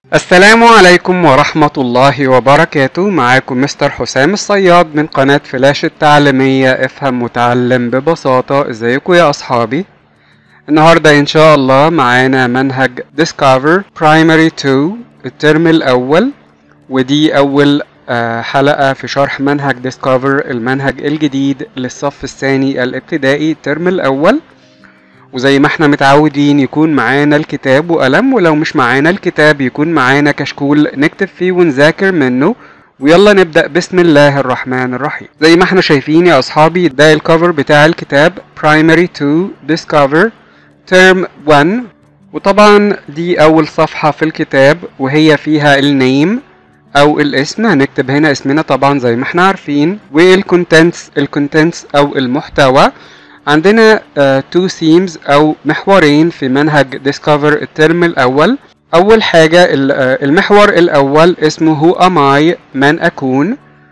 السلام عليكم ورحمة الله وبركاته معاكم مستر حسام الصياد من قناة فلاش التعليمية افهم متعلم ببساطة ازيكم يا اصحابي النهاردة ان شاء الله معانا منهج Discover Primary 2 الترم الاول ودي اول آه، حلقة في شرح منهج Discover المنهج الجديد للصف الثاني الابتدائي الترم الاول وزي ما احنا متعودين يكون معانا الكتاب وقلم ولو مش معانا الكتاب يكون معانا كشكول نكتب فيه ونذاكر منه ويلا نبدأ بسم الله الرحمن الرحيم زي ما احنا شايفين يا اصحابي ده الكفر بتاع الكتاب Primary 2 Discover Term 1 وطبعا دي اول صفحة في الكتاب وهي فيها النيم او الاسم هنكتب هنا اسمنا طبعا زي ما احنا عارفين والكونتنتس الكونتنتس او المحتوى عندنا تو uh, themes او محورين في منهج Discover الترم الاول اول حاجة المحور الاول اسمه Who am I من اكون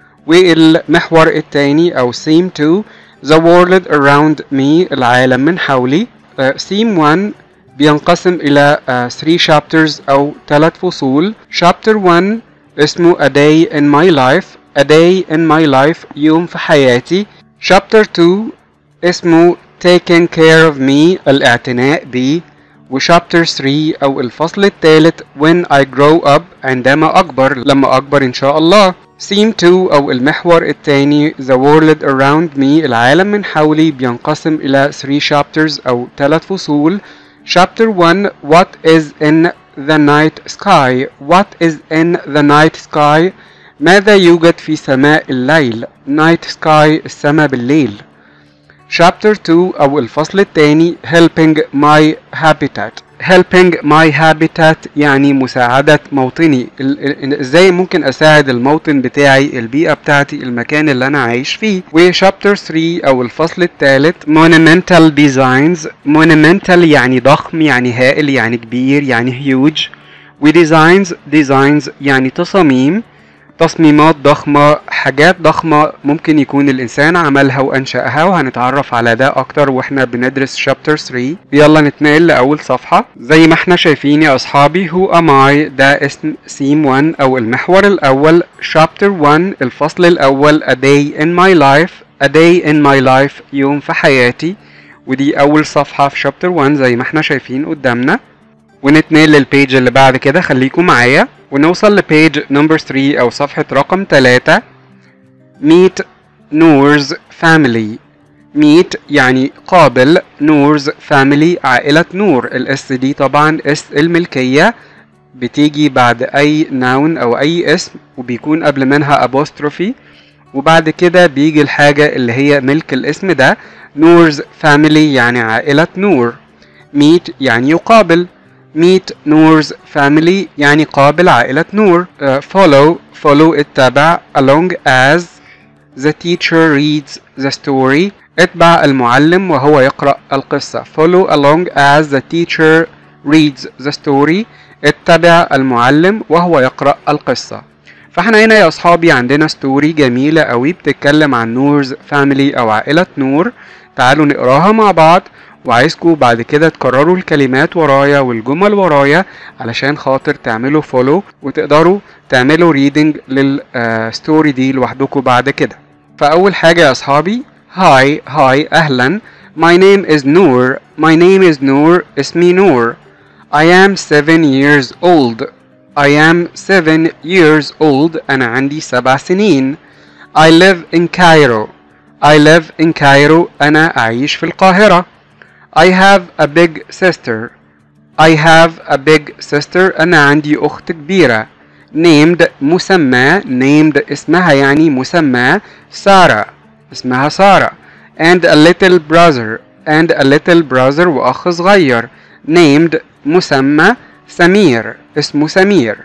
والمحور الثاني او theme 2 The world around me العالم من حولي uh, theme 1 بينقسم الى 3 uh, chapters او 3 فصول chapter 1 اسمه A day in my life A day in my life يوم في حياتي chapter 2 اسمه taking care of me الاعتناء بي وشابتر 3 أو الفصل الثالث when I grow up عندما أكبر لما أكبر إن شاء الله theme 2 أو المحور الثاني the world around me العالم من حولي بينقسم إلى 3 chapters أو 3 فصول chapter 1 what is in the night sky what is in the night sky ماذا يوجد في سماء الليل night sky السماء بالليل Chapter 2 أو الفصل الثاني Helping my habitat Helping my habitat يعني مساعدة موطني ازاي ممكن اساعد الموطن بتاعي البيئة بتاعتي المكان اللي انا عايش فيه وشابتر 3 او الفصل الثالث monumental designs monumental يعني ضخم يعني هائل يعني كبير يعني huge وديزاينز designs يعني تصاميم تصميمات ضخمة حاجات ضخمة ممكن يكون الإنسان عملها وأنشأها وهنتعرف على ده أكتر وإحنا بندرس شابتر 3 يلا نتنقل لأول صفحة زي ما إحنا شايفين يا أصحابي هو am I ده اسم سيم 1 أو المحور الأول شابتر 1 الفصل الأول A day in my life A day in my life يوم في حياتي ودي أول صفحة في شابتر 1 زي ما إحنا شايفين قدامنا ونتنقل للبيج اللي بعد كده خليكم معايا ونوصل لبيج نمبر 3 أو صفحة رقم 3 meet نورز family meet يعني قابل نورز family عائلة نور الاس دي طبعا اس الملكية بتيجي بعد أي ناون أو أي اسم وبيكون قبل منها apostrophe وبعد كده بيجي الحاجة اللي هي ملك الاسم ده نورز family يعني عائلة نور meet يعني يقابل meet نورز family يعني قابل عائلة نور uh, follow follow اتبع along as the teacher reads the story اتبع المعلم وهو يقرأ القصة follow along as the teacher reads the story اتبع المعلم وهو يقرأ القصة فاحنا هنا يا اصحابي عندنا ستوري جميلة قوي بتتكلم عن نورز فاميلي او عائلة نور تعالوا نقراها مع بعض وعايزكم بعد كده تكرروا الكلمات ورايا والجمل ورايا علشان خاطر تعملوا فولو وتقدروا تعملوا ريدنج للستوري دي لوحدكم بعد كده فأول حاجة يا أصحابي هاي هاي أهلا My name is Noor My name is Noor اسمي نور I am seven years old I am seven years old أنا عندي سبع سنين I live in Cairo I live in Cairo أنا أعيش في القاهرة I have a big sister. I have a big sister. أنا عندي أخت كبيرة. named مسمى named اسمها يعني مسمى سارة اسمها سارة and a little brother and a little brother وأخ صغير named مسمى سمير اسمه سمير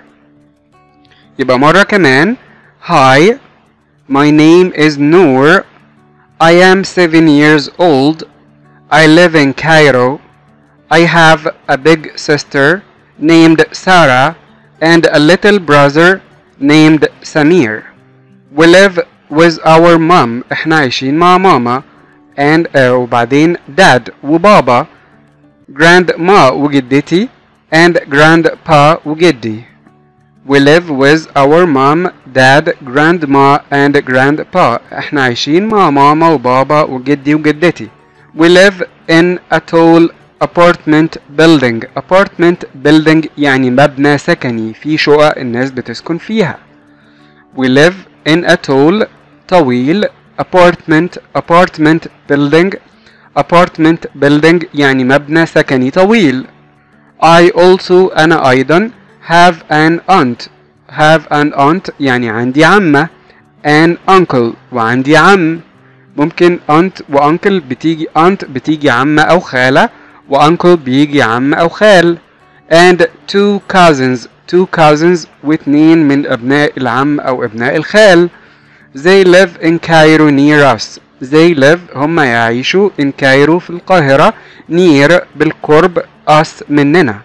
يبقى مرة كمان Hi my name is Noor I am seven years old I live in Cairo. I have a big sister named Sarah and a little brother named Samir. We live with our mom. احنا عايشين مع ماما and uh, وبعدين dad وبابا grandma وجدتي and grandpa وجدي We live with our mom, dad, grandma and grandpa. احنا عايشين مع ماما وبابا وجدي وجدتي. We live in a tall apartment building. Apartment building يعني مبنى سكني في شقق الناس بتسكن فيها. We live in a tall طويل apartment apartment building apartment building يعني مبنى سكني طويل. I also أنا أيضا have an aunt have an aunt يعني عندي عمة an uncle وعندي عم ممكن aunt وانكل بتيجي aunt بتيجي عمة أو خالة وانكل بيجي عم أو خال and two cousins two cousins واتنين من أبناء العم أو أبناء الخال they live in Cairo near us they live هم يعيشوا in Cairo في القاهرة near بالقرب us مننا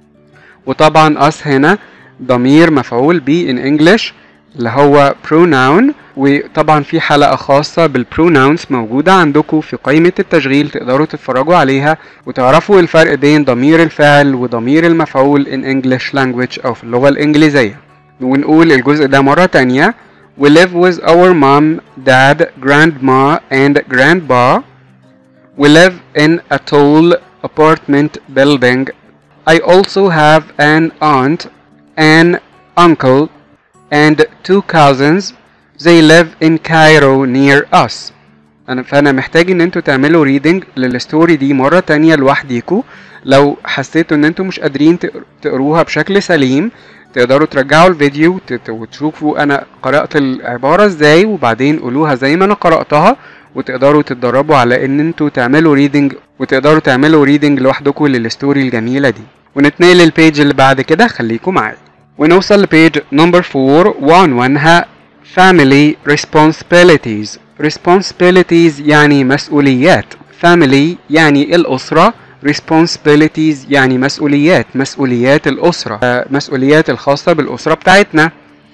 وطبعا us هنا ضمير مفعول به in English اللي هو pronoun وطبعا في حلقة خاصة بالبروناونز موجودة عندكم في قائمة التشغيل تقدروا تتفرجوا عليها وتعرفوا الفرق بين ضمير الفعل وضمير المفعول in English language أو في اللغة الإنجليزية ونقول الجزء ده مرة تانية We live with our mom, dad, grandma and grandpa. We live in a tall apartment building. I also have an aunt, an uncle, and two cousins. They live in Cairo near us. أنا فأنا محتاج إن انتوا تعملوا ريدنج للستوري دي مرة تانية لوحديكوا لو حسيتوا إن انتوا مش قادرين تقر- تقروها بشكل سليم تقدروا ترجعوا الفيديو وت- وتشوفوا أنا قرأت العبارة إزاي وبعدين قولوها زي ما أنا قرأتها وتقدروا تتدربوا على إن انتوا تعملوا ريدنج وتقدروا تعملوا ريدنج لوحدكوا للستوري الجميلة دي ونتنقل للبيج اللي بعد كده خليكم معايا ونوصل لبيج نمبر 4 وعنوانها family responsibilities responsibilities يعني مسؤوليات family يعني الأسرة responsibilities يعني مسؤوليات مسؤوليات الأسرة آه، مسؤوليات الخاصة بالأسرة بتاعتنا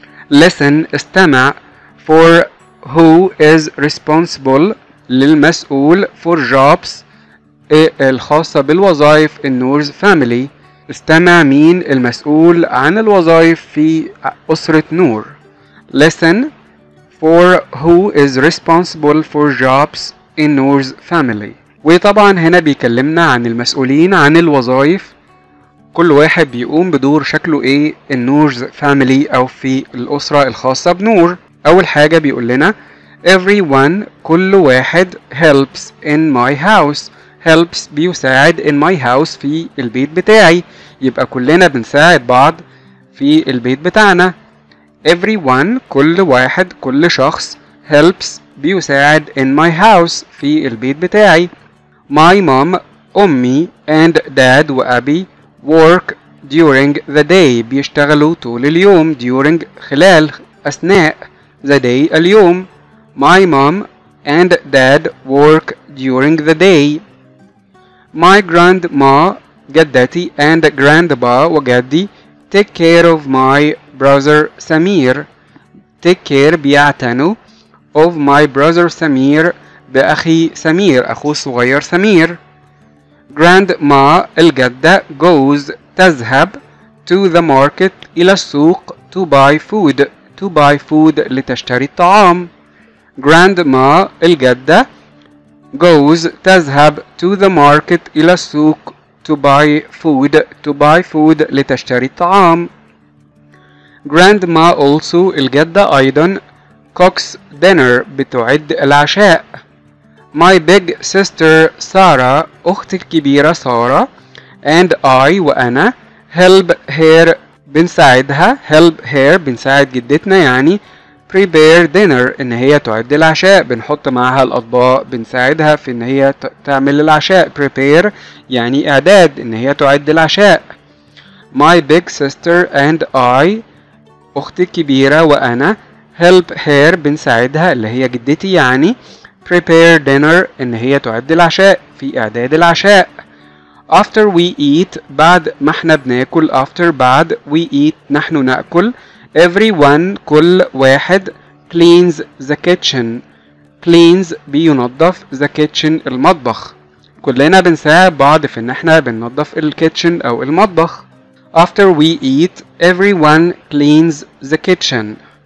listen استمع for who is responsible للمسؤول for jobs آه، الخاصة بالوظائف النورز family استمع مين المسؤول عن الوظائف في أسرة نور listen for who is responsible for jobs in Noor's family وطبعا هنا بيكلمنا عن المسؤولين عن الوظائف كل واحد بيقوم بدور شكله ايه النورز فاميلي او في الاسرة الخاصة بنور اول حاجة بيقول لنا everyone كل واحد helps in my house helps بيساعد in my house في البيت بتاعي يبقى كلنا بنساعد بعض في البيت بتاعنا everyone كل واحد كل شخص helps بيساعد in my house في البيت بتاعي my mom أمي and dad وأبي work during the day بيشتغلوا طول اليوم during خلال أثناء the day اليوم my mom and dad work during the day my grandma جدتي and grandpa وجدي take care of my brother سمير take care بيعتنوا of my brother سمير بأخي سمير أخوه الصغير سمير grandma الجدة goes تذهب to the market إلى السوق to buy food to buy food لتشتري الطعام grandma الجدة goes تذهب to the market إلى السوق to buy food to buy food لتشتري الطعام grandma also الجدة أيضا cooks dinner بتعد العشاء my big sister سارة أختي الكبيرة سارة and I وأنا help her بنساعدها help her بنساعد جدتنا يعني prepare dinner إن هي تعد العشاء بنحط معاها الأطباق بنساعدها في إن هي ت- تعمل العشاء prepare يعني إعداد إن هي تعد العشاء my big sister and I أختي الكبيرة وأنا help her بنساعدها اللي هي جدتي يعني prepare dinner إن هي تعد العشاء في إعداد العشاء after we eat بعد ما احنا بناكل after بعد we eat نحن نأكل everyone كل واحد cleans the kitchen cleans بينظف the kitchen المطبخ كلنا بنساعد بعض في ان احنا بننظف الكيتشن او المطبخ After we eat, everyone cleans the kitchen.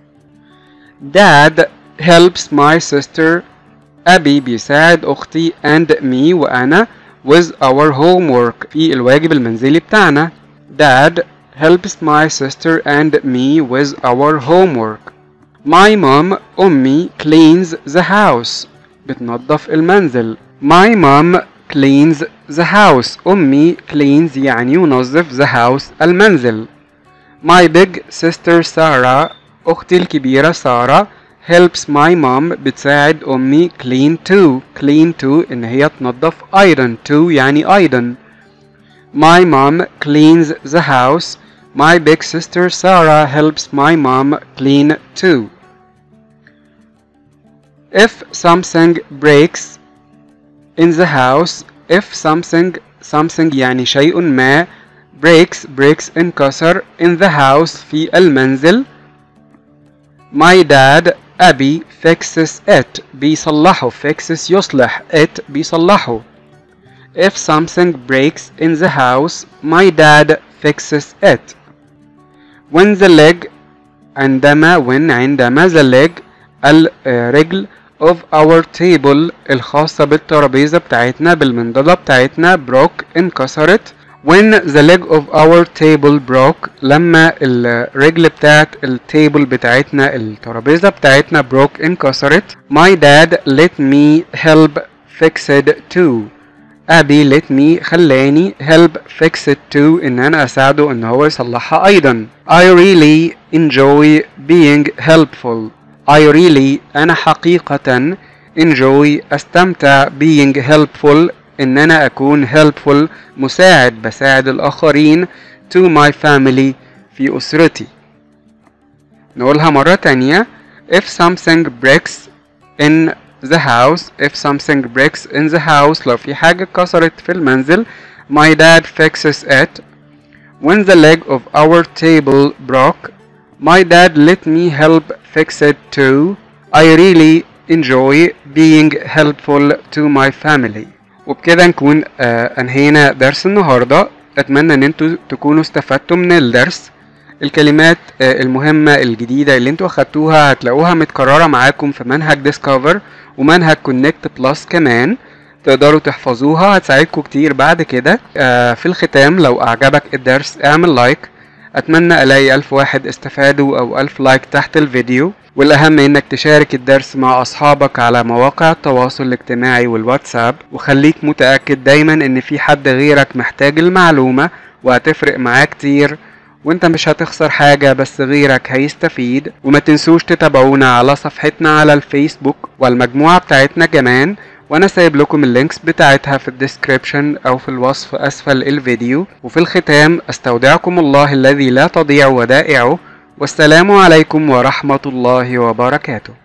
Dad helps my sister. أبي بيساعد أختي and me وأنا with our homework في الواجب المنزلي بتاعنا. Dad helps my sister and me with our homework. My mom أمي cleans the house بتنظف المنزل. My mom cleans the house أمي cleans يعني ينظف the house المنزل. My big sister Sarah أختي الكبيرة سارة helps my mom بتساعد أمي clean too clean too إن هي تنظف أيضا too يعني أيضا My mom cleans the house My big sister Sarah helps my mom clean too If something breaks in the house if something something يعني شيء ما breaks breaks انكسر in the house في المنزل My dad أبي fixes it بيصلحه fixes يصلح it بيصلحه If something breaks in the house my dad fixes it When the leg عندما when عندما the leg الرجل of our table الخاصة بالترابيزة بتاعتنا بالمنضدة بتاعتنا broke انكسرت when the leg of our table broke لما الرجل بتاعت التيبل بتاعتنا الترابيزة بتاعتنا broke انكسرت my dad let me help fix it too أبي let me خلاني help fix it too إن أنا أساعده إن هو يصلحها أيضا I really enjoy being helpful I really أنا حقيقة enjoy أستمتع being helpful إن أنا أكون helpful مساعد بساعد الآخرين to my family في أسرتي نقولها مرة تانية if something breaks in the house if something breaks in the house لو في حاجة اتكسرت في المنزل my dad fixes it when the leg of our table broke my dad let me help fix it too I really enjoy being helpful to my family وبكده نكون آه انهينا درس النهارده اتمنى ان انتوا تكونوا استفدتوا من الدرس الكلمات آه المهمة الجديدة اللي انتوا اخدتوها هتلاقوها متكررة معاكم في منهج ديسكفر ومنهج كونكت بلس كمان تقدروا تحفظوها هتساعدكم كتير بعد كده آه في الختام لو اعجبك الدرس اعمل لايك اتمنى الاقي الف واحد استفادوا او الف لايك تحت الفيديو والاهم انك تشارك الدرس مع اصحابك على مواقع التواصل الاجتماعي والواتساب وخليك متأكد دايما ان في حد غيرك محتاج المعلومة وهتفرق معاه كتير وانت مش هتخسر حاجة بس غيرك هيستفيد وما تنسوش تتابعونا على صفحتنا على الفيسبوك والمجموعة بتاعتنا كمان وانا سايب لكم اللينكس بتاعتها في الديسكريبشن او في الوصف اسفل الفيديو وفي الختام استودعكم الله الذي لا تضيع ودائعه والسلام عليكم ورحمة الله وبركاته